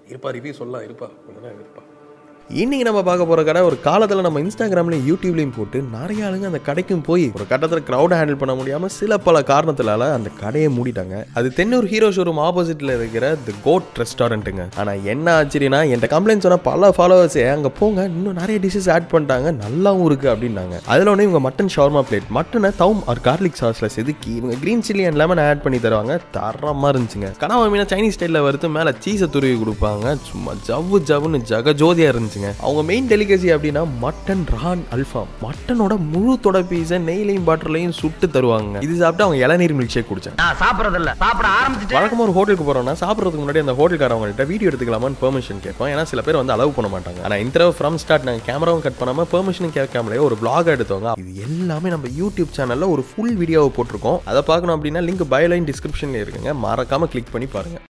இருப்பா ரிவ்யூ சொல்லலாம் இருப்பா கொஞ்ச நேரம் இருப்பா இன்னைக்கு நம்ம பார்க்க போற கடை ஒரு காலத்தில் நம்ம இன்ஸ்டாகிராம்லையும் யூடியூப்லையும் போட்டு நிறைய ஆளுங்க அந்த கடைக்கும் போய் ஒரு கட்டத்தில் க்ரௌடை ஹேண்டில் பண்ண முடியாம சில பல காரணத்தினால அந்த கடையை மூடிட்டாங்க அது தென்னூர் ஹீரோ ஷோரூம் ஆப்போசிட்ல இருக்கிற தி கோட் ரெஸ்டாரண்ட்டுங்க ஆனா என்ன ஆச்சரியனா என்கிட்ட கம்ப்ளைண்ட் சொன்ன பல ஃபாலோவர்ஸ் அங்க போங்க இன்னும் நிறைய டிஷ்ஷஸ் ஆட் பண்ணிட்டாங்க நல்லாவும் இருக்கு அப்படின்னாங்க அதுல ஒன்று இவங்க மட்டன் ஷவர்மா பிளேட் மட்டனை தவும் ஆர் கார்லிக் சாஸ்ல செதுக்கி இவங்க green chilli and lemon add பண்ணி தருவாங்க தரமா இருந்துச்சுங்க கனவா மீனா சைனீஸ் ஸ்டைலில் வறுத்து மேலே சீஸை துருவி கொடுப்பாங்க சும்மா ஜவ்வு ஜவ்வுன்னு ஜகஜோதியா இருந்துச்சுங்க அவங்க மெயின் டெலிகசி அப்படின்னா மட்டன் ரான் அல்ஃபாம் மட்டனோட முழு தொட பீஸை நெய்லையும் பட்டர்லையும் சுட்டு தருவாங்க இது சாப்பிட்டு அவங்க இளநீர் மில்க் ஷேக் குடிச்சாங்க நான் சாப்பிடறது இல்ல சாப்பிட ஆரம்பிச்சுட்டு வழக்கமாக ஒரு ஹோட்டலுக்கு போறோம்னா சாப்பிட்றதுக்கு முன்னாடி அந்த ஹோட்டல்காரவங்கள்ட்ட வீடியோ எடுத்துக்கலாமான்னு பெர்மிஷன் கேட்போம் ஏன்னா சில பேர் வந்து அலோவ் பண்ண மாட்டாங்க ஆனால் இந்த தடவை ஃப்ரம் ஸ்டார்ட் நாங்கள் கேமராவும் கட் பண்ணாமல் பெர்மிஷனும் கேட்காமலே ஒரு vlog எடுத்தவங்க இது எல்லாமே நம்ம யூடியூப் சேனலில் ஒரு ஃபுல் வீடியோவை போட்டிருக்கோம் அதை பார்க்கணும் அப்படின்னா லிங்க் பயோலைன் டிஸ்கிரிப்ஷனில் இருக்குங்க மறக்காம கிளிக் பண்ணி பாருங்க